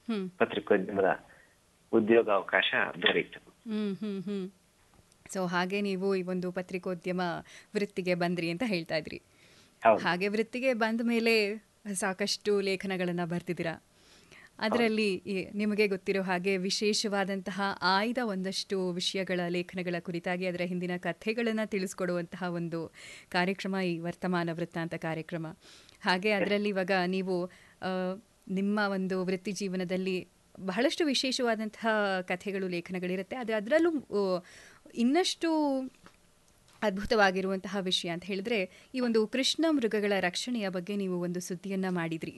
ಹ್ಮ್ ಪತ್ರಿಕೋದ್ಯಮದ ಉದ್ಯೋಗಾವಕಾಶ ದೊರೆಯಿತು ಹ್ಮ್ ಹ್ಮ್ ಹ್ಮ್ ಸೊ ಹಾಗೆ ನೀವು ಈ ಒಂದು ಪತ್ರಿಕೋದ್ಯಮ ವೃತ್ತಿಗೆ ಬಂದ್ರಿ ಅಂತ ಹೇಳ್ತಾ ಇದ್ರಿ ಹೌದು ಹಾಗೆ ವೃತ್ತಿಗೆ ಬಂದ ಮೇಲೆ ಸಾಕಷ್ಟು ಲೇಖನಗಳನ್ನು ಬರ್ತಿದ್ದೀರಾ ಅದರಲ್ಲಿ ಈ- ನಿಮಗೆ ಗೊತ್ತಿರೋ ಹಾಗೆ ವಿಶೇಷವಾದಂತಹ ಆಯ್ದ ಒಂದಷ್ಟು ವಿಷಯಗಳ ಲೇಖನಗಳ ಕುರಿತಾಗಿ ಅದರ ಹಿಂದಿನ ಕಥೆಗಳನ್ನು ತಿಳಿಸ್ಕೊಡುವಂತಹ ಒಂದು ಕಾರ್ಯಕ್ರಮ ಈ ವರ್ತಮಾನ ವೃತ್ತಾಂತ ಕಾರ್ಯಕ್ರಮ ಹಾಗೆ ಅದರಲ್ಲಿ ಇವಾಗ ನೀವು ಆ, ನಿಮ್ಮ ಒಂದು ವೃತ್ತಿ ಜೀವನದಲ್ಲಿ ಬಹಳಷ್ಟು ವಿಶೇಷವಾದಂತಹ ಕಥೆಗಳು ಲೇಖನಗಳಿರುತ್ತೆ ಆದರೆ ಅದರಲ್ಲೂ ಆ, ಇನ್ನಷ್ಟು ಅದ್ಭುತವಾಗಿರುವಂತಹ ವಿಷಯ ಅಂತ ಹೇಳಿದ್ರೆ ಈ ಒಂದು ಕೃಷ್ಣ ಮೃಗಗಳ ರಕ್ಷಣೆಯ ಬಗ್ಗೆ ನೀವು ಒಂದು ಸುದ್ದಿಯನ್ನ ಮಾಡಿದ್ರಿ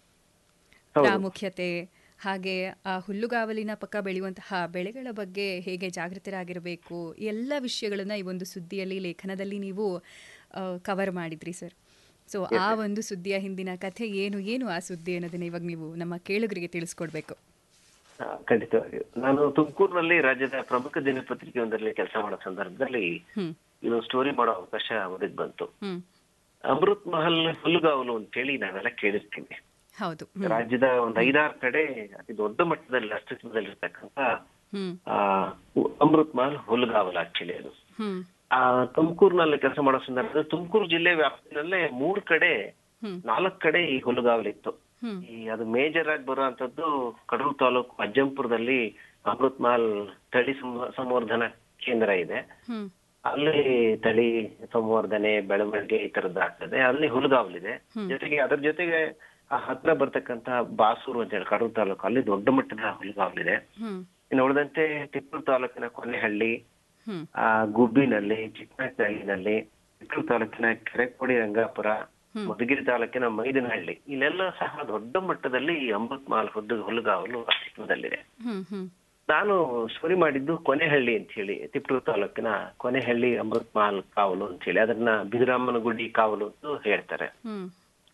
ಹೌದು. ಪ್ರಾಮುಖ್ಯತೆ ಹಾಗೆ ಆ ಹುಲ್ಲುಗಾವಲಿನ ಪಕ್ಕ ಬೆಳೆಯುವಂತಹ ಬೆಳೆಗಳ ಬಗ್ಗೆ ಹೇಗೆ ಜಾಗೃತರಾಗಿರಬೇಕು ಈ ಎಲ್ಲ ವಿಷಯಗಳನ್ನ ಈ ಒಂದು ಸುದ್ದಿಯಲ್ಲಿ ಲೇಖನದಲ್ಲಿ ನೀವು ಕವರ್ ಮಾಡಿದ್ರಿ ಸರ್ ಸೊ ಆ ಒಂದು ಸುದ್ದಿಯ ಹಿಂದಿನ ಕಥೆ ಏನು ಏನು ಆ ಸುದ್ದಿ ಅನ್ನೋದನ್ನ ಇವಾಗ ನೀವು ನಮ್ಮ ಕೇಳುಗರಿಗೆ ತಿಳಿಸ್ಕೊಡ್ಬೇಕು ಆ, ಖಂಡಿತವಾಗಿಯೂ ನಾನು ತುಮಕೂರಿನಲ್ಲಿ ರಾಜ್ಯದ ಪ್ರಮುಖ ದಿನಪತ್ರಿಕೆಯೊಂದರಲ್ಲಿ ಕೆಲಸ ಮಾಡೋ ಸಂದರ್ಭದಲ್ಲಿ ಹ್ಮ್ ಇದೊಂದು ಸ್ಟೋರಿ ಮಾಡೋ ಅವಕಾಶ ಒದಗಿ ಬಂತು ಹ್ಮ್ ಅಮೃತ್ ಮಹಲ್ ಹುಲ್ಲುಗಾವಲು ಅಂತೇಳಿ ನಾವೆಲ್ಲ ಕೇಳಿರ್ತೀವಿ ಹೌದು ಹ್ಮ್ ರಾಜ್ಯದ ಒಂದ್ ಐದಾರು ಕಡೆ ಅತಿ ದೊಡ್ಡ ಮಟ್ಟದಲ್ಲಿ ಅಸ್ತಿತ್ವದಲ್ಲಿರ್ತಕ್ಕಂಥ ಹ್ಮ್ ಆ ಉ- ಅಮೃತ್ ಮಹಲ್ ಹುಲ್ಲುಗಾವಲು ಆಕ್ಚುಲಿ ಅದು ಹ್ಮ್ ಆ ತುಮಕೂರಿನಲ್ಲಿ ಕೆಲಸ ಮಾಡೋ ಸಂದರ್ಭದಲ್ಲಿ ತುಮಕೂರು ಜಿಲ್ಲೆ ವ್ಯಾಪ್ತಿನಲ್ಲೇ ಮೂರ್ ಕಡೆ ಹ್ಮ್ ನಾಲ್ಕ್ ಕಡೆ ಈ ಹುಲ್ಲುಗಾವಲಿತ್ತು ಹ್ಮ್ ಈ ಅದು ಮೇಜರ್ ಆಗಿ ಬರುವಂತದ್ದು ಕಡೂರು ತಾಲೂಕು ಅಜ್ಜಂಪುರದಲ್ಲಿ ಅಮೃತ್ ಮಹಲ್ ತಳಿ ಸಂವ- ಸಂವರ್ಧನಾ ಕೇಂದ್ರ ಇದೆ ಹ್ಮ್ ಅಲ್ಲಿ ತಳಿ ಸಂವರ್ಧನೆ ಬೆಳವಣಿಗೆ ಈ ತರದ್ದು ಆಗ್ತದೆ ಅಲ್ಲಿ ಹುಲ್ಗಾವಲಿದೆ ಜೊತೆಗೆ ಅದ್ರ ಜೊತೆಗೆ ಆ ಹತ್ರ ಬರ್ತಕ್ಕಂತ ಬಾಸೂರು ಅಂತ ಹೇಳಿ ಕಡೂರು ತಾಲೂಕು ಅಲ್ಲಿ ದೊಡ್ಡ ಮಟ್ಟದ ಹುಲ್ಗಾವಲಿದೆ ಹ್ಮ್ ಇನ್ನು ಉಳಿದಂತೆ ತಿಪ್ಪೂರು ತಾಲೂಕಿನ ಕೊನೆಹಳ್ಳಿ ಹ್ಮ್ ಆ ಗುಬ್ಬಿನಲ್ಲಿ ಚಿಕ್ಕನಹಳ್ಳಿನಲ್ಲಿ ತಿಪ್ಪೂರು ತಾಲೂಕಿನ ಕೆರೆಕೋಡಿ ರಂಗಾಪುರ ಮಧುಗಿರಿ ತಾಲೂಕಿನ ಮೈದನಹಳ್ಳಿ ಇಲ್ಲೆಲ್ಲ ಸಹ ದೊಡ್ಡ ಮಟ್ಟದಲ್ಲಿ ಈ ಅಮೃತ್ ಮಹಲ್ ಹುದ್ದು ಹುಲ್ಲುಗಾವಲು ಅಸ್ತಿತ್ವದಲ್ಲಿದೆ ಹ್ಮ್ ಹ್ಮ್ ನಾನು ಸ್ಟೋರಿ ಮಾಡಿದ್ದು ಕೊನೆಹಳ್ಳಿ ಅಂತ ಹೇಳಿ ತಿಪ್ಪೂರು ತಾಲೂಕಿನ ಕೊನೆಹಳ್ಳಿ ಅಮೃತ್ ಮಹಲ್ ಕಾವಲು ಅಂತ ಹೇಳಿ ಅದನ್ನ ಬಿದಿರಾಮನಗುಡಿ ಕಾವಲು ಅಂತ ಹೇಳ್ತಾರೆ ಹ್ಮ್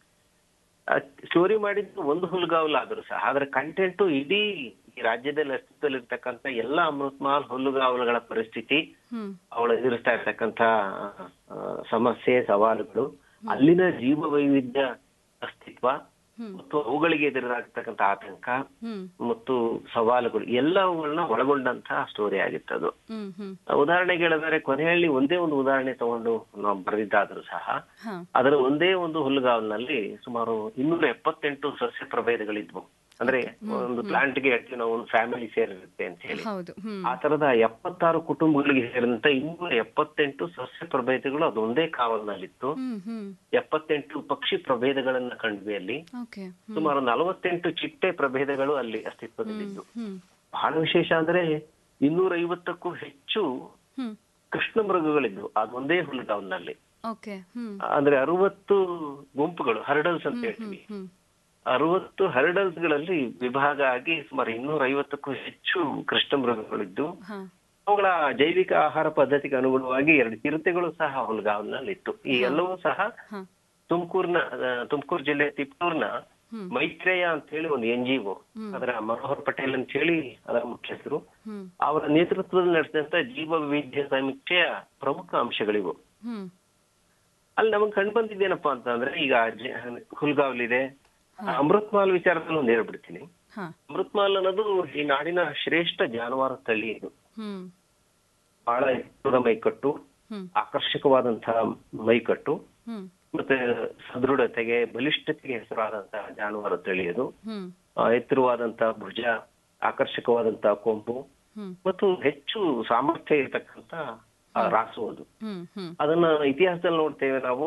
ಸ್ಟೋರಿ ಮಾಡಿದ್ದು ಒಂದು ಹುಲ್ಲುಗಾವಲು ಆದ್ರೂ ಸಹ ಅದರ ಕಂಟೆಂಟ್ ಇಡೀ ಈ ರಾಜ್ಯದಲ್ಲಿ ಅಸ್ತಿತ್ವದಲ್ಲಿರ್ತಕ್ಕಂಥ ಎಲ್ಲಾ ಅಮೃತ್ ಮಹಲ್ ಹುಲ್ಲುಗಾವಲುಗಳ ಪರಿಸ್ಥಿತಿ ಹ್ಮ್ ಅವಳು ಎದುರಿಸ್ತಾ ಇರ್ತಕ್ಕಂಥ ಆ, ಸಮಸ್ಯೆ ಸವಾಲುಗಳು ಅಲ್ಲಿನ ಜೀವ ವೈವಿಧ್ಯ ಅಸ್ತಿತ್ವ ಹ್ಮ್. ಮತ್ತು ಅವುಗಳಿಗೆ ಎದುರಾಗ್ತಕ್ಕಂಥ ಆತಂಕ ಹ್ಮ್ ಮತ್ತು ಸವಾಲುಗಳು ಎಲ್ಲವುಗಳನ್ನ ಒಳಗೊಂಡಂತಹ ಸ್ಟೋರಿ ಆಗಿತ್ತು ಅದು ಹ್ಮ್ ಹ್ಮ್ ಉದಾಹರಣೆಗೆ ಹೇಳಿದ್ರೆ ಕೊನೆಹಳ್ಳಿ ಒಂದೇ ಒಂದು ಉದಾಹರಣೆ ತಗೊಂಡು ನಾವು ಬರೆದಿದ್ದಾದ್ರೂ ಸಹ ಹಾ ಅದರ ಒಂದೇ ಒಂದು ಹುಲ್ಲುಗಾವಲಿನಲ್ಲಿ ಸುಮಾರು ಇನ್ನೂರ ಎಪ್ಪತ್ತೆಂಟು ಸಸ್ಯ ಪ್ರಭೇದಗಳಿದ್ವು ಅಂದ್ರೆ ಒಂದು ಪ್ಲಾಂಟ್ ಗೆ ಹೇಳ್ತೀವಿ ನಾವು ಒಂದು ಫ್ಯಾಮಿಲಿ ಸೇರಿರುತ್ತೆ ಅಂತ ಹೇಳಿ ಹೌದು ಹ್ಮ್ ಆ ತರದ ಎಪ್ಪತ್ತಾರು ಕುಟುಂಬಗಳಿಗೆ ಸೇರಿದಂತ ಇನ್ನೂರ ಎಪ್ಪತ್ತೆಂಟು ಸಸ್ಯ ಪ್ರಭೇದಗಳು ಅದೊಂದೇ ಕಾವಲಿನಲ್ಲಿತ್ತು ಹ್ಮ್ ಹ್ಮ್ ಎಪ್ಪತ್ತೆಂಟು ಪಕ್ಷಿ ಪ್ರಭೇದಗಳನ್ನ ಕಂಡ್ವಿ ಅಲ್ಲಿ ಓಕೆ ಸುಮಾರು ನಲವತ್ತೆಂಟು ಚಿಟ್ಟೆ ಪ್ರಭೇದಗಳು ಅಲ್ಲಿ ಅಸ್ತಿತ್ವದಲ್ಲಿದ್ದು ಹ್ಮ್ ಬಹಳ ವಿಶೇಷ ಅಂದ್ರೆ ಇನ್ನೂರ ಐವತ್ತಕ್ಕೂ ಹೆಚ್ಚು ಹ್ಮ್ ಕೃಷ್ಣ ಮೃಗಗಳಿದ್ವು ಅದೊಂದೇ ಹುಲ್ಲುಗಾವಲಿನಲ್ಲಿ ಓಕೆ ಹ್ಮ್ ಅಂದ್ರೆ ಅರವತ್ತು ಗುಂಪುಗಳು ಹರ್ಡಲ್ಸ್ ಅಂತ ಹೇಳ್ತೀವಿ ಹ್ಮ್ ಅರವತ್ತು ಹರ್ಡಲ್ಸ್ ಗಳಲ್ಲಿ ವಿಭಾಗ ಆಗಿ ಸುಮಾರು ಇನ್ನೂರ ಐವತ್ತಕ್ಕೂ ಹೆಚ್ಚು ಕೃಷ್ಣ ಮೃಗಗಳಿದ್ದು ಹಾ ಅವುಗಳ ಜೈವಿಕ ಆಹಾರ ಪದ್ಧತಿಗೆ ಅನುಗುಣವಾಗಿ ಎರಡು ಚಿರತೆಗಳು ಸಹ ಹುಲ್ಗಾವಲಿನಲ್ಲಿ ಇತ್ತು ಈ ಎಲ್ಲವೂ ಸಹ ಹಾ ತುಮಕೂರಿನ ತುಮಕೂರು ಜಿಲ್ಲೆ ತಿಪ್ಟೂರ್ನ ಹ್ಮ್. ಮೈತ್ರೇಯ ಅಂತ ಹೇಳಿ ಒಂದು ಎನ್ ಜಿ ಒ ಅದರ ಮನೋಹರ್ ಪಟೇಲ್ ಅಂತ ಹೇಳಿ ಅದರ ಮುಖ್ಯಸ್ಥರು ಹ್ಮ್ ಅವರ ನೇತೃತ್ವದಲ್ಲಿ ನಡೆಸಿದಂತ ಜೀವ ವೈವಿಧ್ಯ ಸಮೀಕ್ಷೆಯ ಪ್ರಮುಖ ಅಂಶಗಳಿವು ಹ್ಮ್ ಅಲ್ಲಿ ನಮಗೆ ಕಂಡು ಬಂದಿದ್ದೇನಪ್ಪಾ ಅಂತ ಅಂದ್ರೆ ಈಗ ಜ- ಹುಲ್ಗಾವಲಿದೆ ಅಮೃತ್ ಮಹಲ್ ವಿಚಾರದಲ್ಲಿ ಒಂದು ಹೇಳ್ಬಿಡ್ತೀನಿ ಹಾ ಅಮೃತ್ ಮಹಲ್ ಅನ್ನೋದು ಈ ನಾಡಿನ ಶ್ರೇಷ್ಠ ಜಾನುವಾರು ತಳಿ ಇದು ಹ್ಮ್ ಬಹಳ ಎತ್ತರದ ಮೈಕಟ್ಟು ಹ್ಮ್ ಆಕರ್ಷಕವಾದಂತಹ ಮೈಕಟ್ಟು ಹ್ಮ್ ಮತ್ತೆ ಸದೃಢತೆಗೆ ಬಲಿಷ್ಠತೆಗೆ ಹೆಸರಾದಂತಹ ಜಾನುವಾರು ತಳಿ ಅದು ಹ್ಮ್ ಆ, ಎತ್ತರವಾದಂತಹ ಭುಜ ಆಕರ್ಷಕವಾದಂತಹ ಕೊಂಬು ಹ್ಮ್ ಮತ್ತು ಹೆಚ್ಚು ಸಾಮರ್ಥ್ಯ ಇರತಕ್ಕಂತ ಆ, ರಾಸು ಅದು ಹ್ಮ್ ಹ್ಮ್ ಅದನ್ನ ಇತಿಹಾಸದಲ್ಲಿ ನೋಡ್ತೇವೆ ನಾವು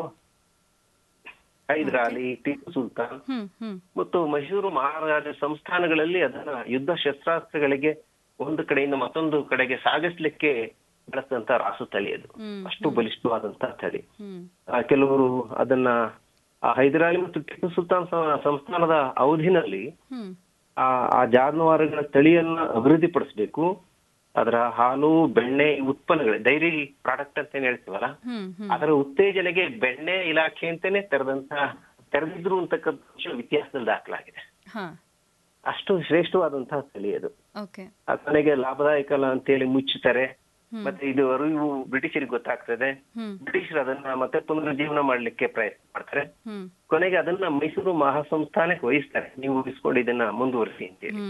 ಹೈದರಾಲಿ ಟಿಪ್ಪು ಸುಲ್ತಾನ್ ಹ್ಮ್ ಹ್ಮ್ ಮತ್ತು ಮೈಸೂರು ಮಹಾರಾಜ ಸಂಸ್ಥಾನಗಳಲ್ಲಿ ಅದನ್ನ ಯುದ್ಧ ಶಸ್ತ್ರಾಸ್ತ್ರಗಳಿಗೆ ಒಂದು ಕಡೆಯಿಂದ ಮತ್ತೊಂದು ಕಡೆಗೆ ಸಾಗಿಸ್ಲಿಕ್ಕೆ ಬಳಸಿದಂತ ರಾಸು ತಳಿ ಅದು ಹ್ಮ್ ಅಷ್ಟು ಬಲಿಷ್ಠವಾದಂತ ತಳಿ ಹ್ಮ್ ಆ, ಕೆಲವರು ಅದನ್ನ ಆ ಹೈದರಾಲಿ ಮತ್ತು ಟಿಪ್ಪು ಸುಲ್ತಾನ್ ಸ- ಸಂಸ್ಥಾನದ ಅವಧಿನಲ್ಲಿ ಹ್ಮ್ ಆ ಆ ಜಾನುವಾರುಗಳ ತಳಿಯನ್ನ ಅಭಿವೃದ್ಧಿಪಡಿಸಬೇಕು ಅದರ ಹಾಲು ಬೆಣ್ಣೆ ಈ ಉತ್ಪನ್ನಗಳು ಡೈರಿ ಪ್ರಾಡಕ್ಟ್ ಅಂತ ಏನ್ ಹೇಳ್ತೀವಲ್ಲ ಹ್ಮ್ ಹ್ಮ್ ಅದರ ಉತ್ತೇಜನೆಗೆ ಬೆಣ್ಣೆ ಇಲಾಖೆ ಅಂತಾನೆ ತೆರೆದಂತ ತೆರೆದಿದ್ರು ಅಂತಕ್ಕಂಥ ವಿಷಯ ಇತಿಹಾಸದಲ್ಲಿ ದಾಖಲಾಗಿದೆ ಹಾ ಅಷ್ಟು ಶ್ರೇಷ್ಠವಾದಂತಹ ತಳಿ ಅದು ಓಕೆ ಆ ಕೊನೆಗೆ ಲಾಭದಾಯಕ ಅಲ್ಲ ಅಂತೇಳಿ ಮುಚ್ಚುತ್ತಾರೆ ಹ್ಮ್. ಮತ್ತೆ ಇದು ಅರಿವು ಬ್ರಿಟಿಷರಿಗೆ ಗೊತ್ತಾಗ್ತದೆ ಹ್ಮ್ ಬ್ರಿಟಿಷರು ಅದನ್ನ ಮತ್ತೆ ಪುನರುಜ್ಜೀವನ ಮಾಡ್ಲಿಕ್ಕೆ ಪ್ರಯತ್ನ ಮಾಡ್ತಾರೆ ಹ್ಮ್ ಕೊನೆಗೆ ಅದನ್ನ ಮೈಸೂರು ಮಹಾಸಂಸ್ಥಾನಕ್ಕೆ ವಹಿಸ್ತಾರೆ ನೀವು ಉಳಿಸ್ಕೊಂಡು ಇದನ್ನ ಮುಂದುವರಿಸಿ ಅಂತೇಳಿ ಹ್ಮ್